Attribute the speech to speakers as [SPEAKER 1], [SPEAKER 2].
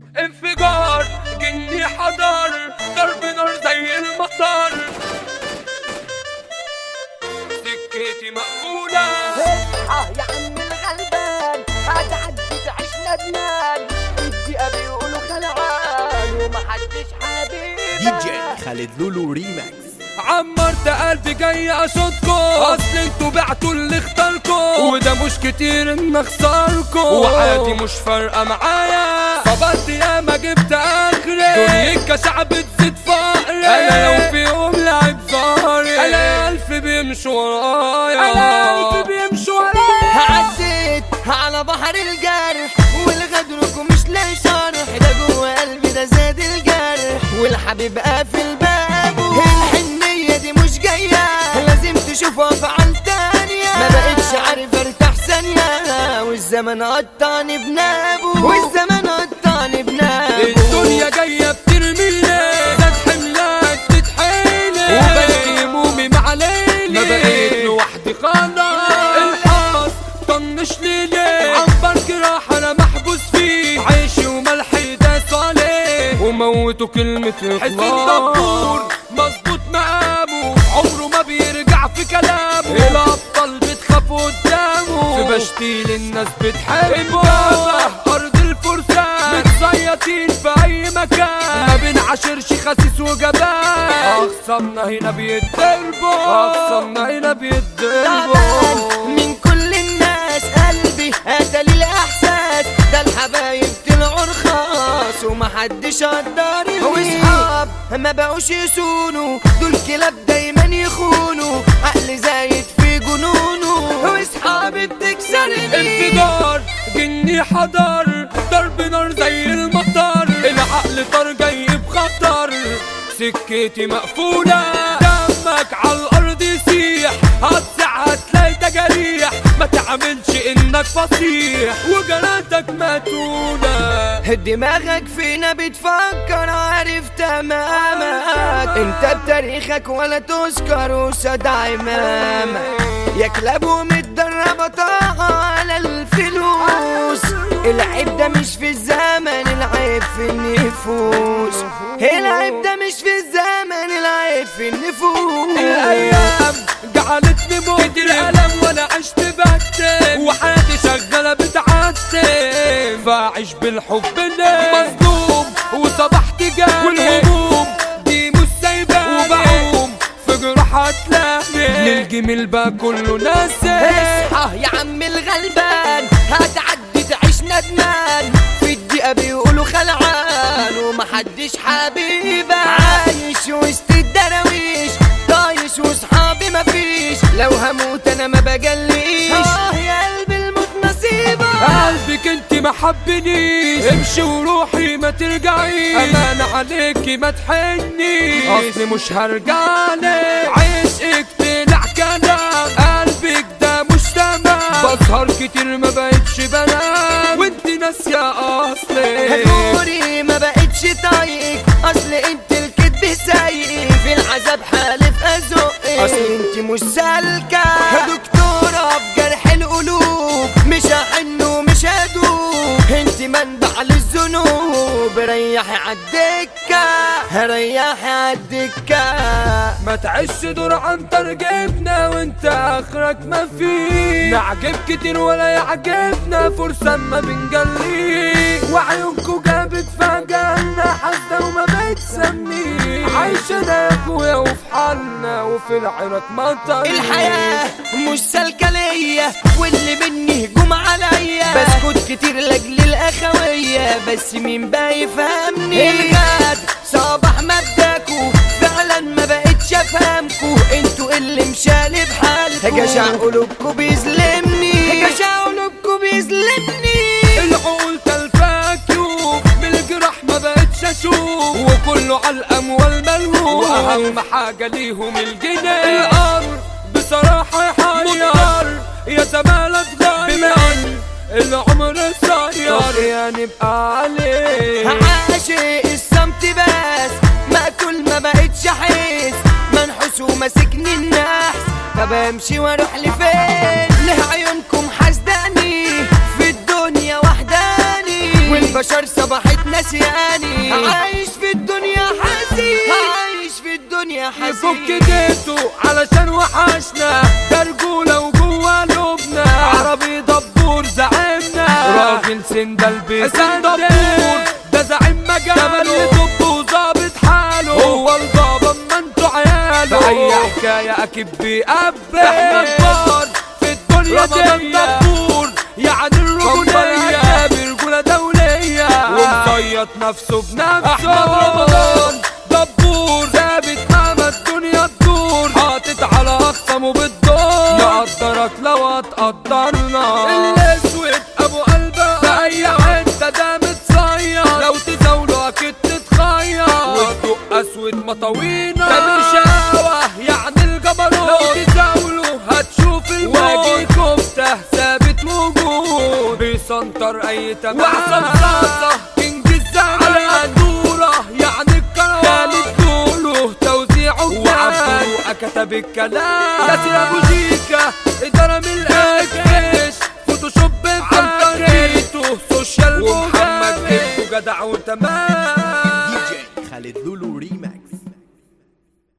[SPEAKER 1] انفجار جني حضر ضرب نار زي المطر سكتي مقفولة
[SPEAKER 2] اصحى يا عم الغلبان هتعدي تعيش ندمان الدقيقة بيقولوا خلعان ومحدش حبيبك
[SPEAKER 3] دي جي خالد لولو ريماكس
[SPEAKER 1] عمرت قلبي جاي اشوطكم اصل انتوا بعتوا اللي اختاركم وده مش كتير ان اخسركم وحياتي مش فارقه معايا صبرت يا ما جبت اخري دنيا شعب تزيد فقري انا لو في يوم لعب ظهري انا الف بيمشوا ورايا
[SPEAKER 2] أنا ألف
[SPEAKER 1] بيمشوا ورايا
[SPEAKER 2] عديت على بحر الجرح والغدركم مش لاقي شرح ده جوه قلبي ده زاد الجرح والحبيب قافل بابه الحنية دي مش جاية لازم تشوف افعال تانية ما بقتش عارف ارتاح ثانية والزمن قطعني بنابه والزمن قطعني بنابه
[SPEAKER 1] الدنيا جاية بترميني زاد حملك تتحيلي وبلقي همومي مع ليلي ما بقيت لوحدي خلاص الحظ طنش ليلي عنبر جراح انا محبوس فيه عيشي وملحي ده صالح وموتوا كلمة حسين دبور مظبوط مقامه عمره ما بيرجع في كلامه الابطال بتخاف قدامه في بشتيل الناس بتحبه ارض الفرسان متزيطين في اي مكان ما بنعاشرش خسيس وجبان اخصامنا هنا بيتضربوا اخصامنا هنا
[SPEAKER 2] تعبان
[SPEAKER 1] بيتضربوا
[SPEAKER 2] من كل الناس قلبي قتل الاحساس ده الحبايب طلعوا رخاص ومحدش قدرني واصحاب ما بقوش يسونوا دول كلاب دايما يخونوا عقل زايد في جنونه واصحابي بتكسرني
[SPEAKER 1] انفجار جني حضر ضرب نار زي المطر العقل طار جاي بخطر سكتي مقفولة دمك على الأرض يسيح هتسع هتلاقي تجاريح ما تعملش إنك فصيح وجراتك ماتونة
[SPEAKER 2] دماغك فينا بتفكر عارف تمامك انت بتاريخك ولا تذكر وسد عمامك يا كلاب ومتدربة طاقة على الفلوس العيب ده مش في الزمن العيب في النفوس العيب ده مش في الزمن العيب في النفوس
[SPEAKER 1] الأيام جعلتني موت الألم وأنا عشت بكتم وحياتي شغالة بتعتم فأعيش بالحب ليه مظلوم وصبحت جاي والهموم دي مش سايباني وبعوم في جروح هتلاقي للجميل بقى كله ناسي
[SPEAKER 2] اصحى يا عم الغلبان هتعدي تعيش ندمان في الدقيقة بيقولوا خلعان ومحدش حبيبك عايش وسط الدراويش طايش وصحابي مفيش لو هموت انا ما بجليش اه يا قلبي الموت نصيبك
[SPEAKER 1] قلبك انت ما حبنيش امشي وروحي ما ترجعيش امان عليكي ما تحنيش اصلي مش هرجعلك عشقك طلع كلام قلبك ده مش تمام بسهر كتير ما بقتش بنام وانت ناسية اصلي
[SPEAKER 2] هدوري ما بقتش طايق اصل انت الكدب سايق في العذاب حالف ازقك اصل انت مش سالكة دكتورة في جرح القلوب مش هحن ومش هدوب انت منبع للذنوب ريحي عالدكة ريحي عالدكة
[SPEAKER 1] ما تعيش دور عن ترجمنا وانت اخرك ما فيه نعجب كتير ولا يعجبنا فرصة ما بنجليه وعيونكو جابت فجأة حاسة وما بتسميه عايشة انا يا اخويا وفي حالنا وفي العراق مطر
[SPEAKER 2] الحياة مش سالكة ليا واللي مني هجوم عليا بسكت كتير لاجل الاخوية بس مين بقى يفهمني الغاد صباح مبداكو فعلا ما بقتش افهمكو انتوا اللي مشالي بحال جشع قلوبكو بيظلمني جشع قلوبكو بيظلمني
[SPEAKER 1] العقول تلفاك يوم من الجراح ما بقتش اشوف وكله على الاموال ملهوف واهم حاجه ليهم الجنيه الامر بصراحه يحير يا زمالة صغير بما ان العمر صغير يا نبقى عليه
[SPEAKER 2] عاشق الصمت بس مقتول ما بقتش احس منحوس وماسكني النحس طب امشي واروح لفين ليه عيونكم حاسداني في الدنيا وحداني البشر صبحت نسياني عايش في الدنيا حزين عايش في الدنيا
[SPEAKER 1] يفك
[SPEAKER 2] حزين
[SPEAKER 1] ديته علشان وحشنا ده رجولة وجوه لبنا عربي دبور زعيمنا راجل سندل بيسان دبور ده زعيم مجاله يدب وظابط حاله هو البابا اما انتوا عياله في اي حكاية اكيد بيقبل احنا كبار في الدنيا دي دبور يعني الرجولية برجولة دولية ومصيط نفسه بنفسه احمد رمضان دبور ثابت مهما الدنيا تدور حاطط على اقسامه بالدور نقدرك لو هتقدرنا الاسود ابو قلبه في اي حته ده متصير لو تزاوله اكيد تتخير والدق اسود مطاوينا ده بشاوه يعني الجبروت لو تزاوله هتشوف الموت كفته ثابت موجود بيسنطر اي تمام واحسن صاصه كينج الزمان على الدوره يعني الكروان خالد دوله توزيعه وعبدوقه كتب الكلام ياسر ابو شيكا اداره من الاكش فوتوشوب عن طريقته سوشيال ومحمد جده جدع وتمام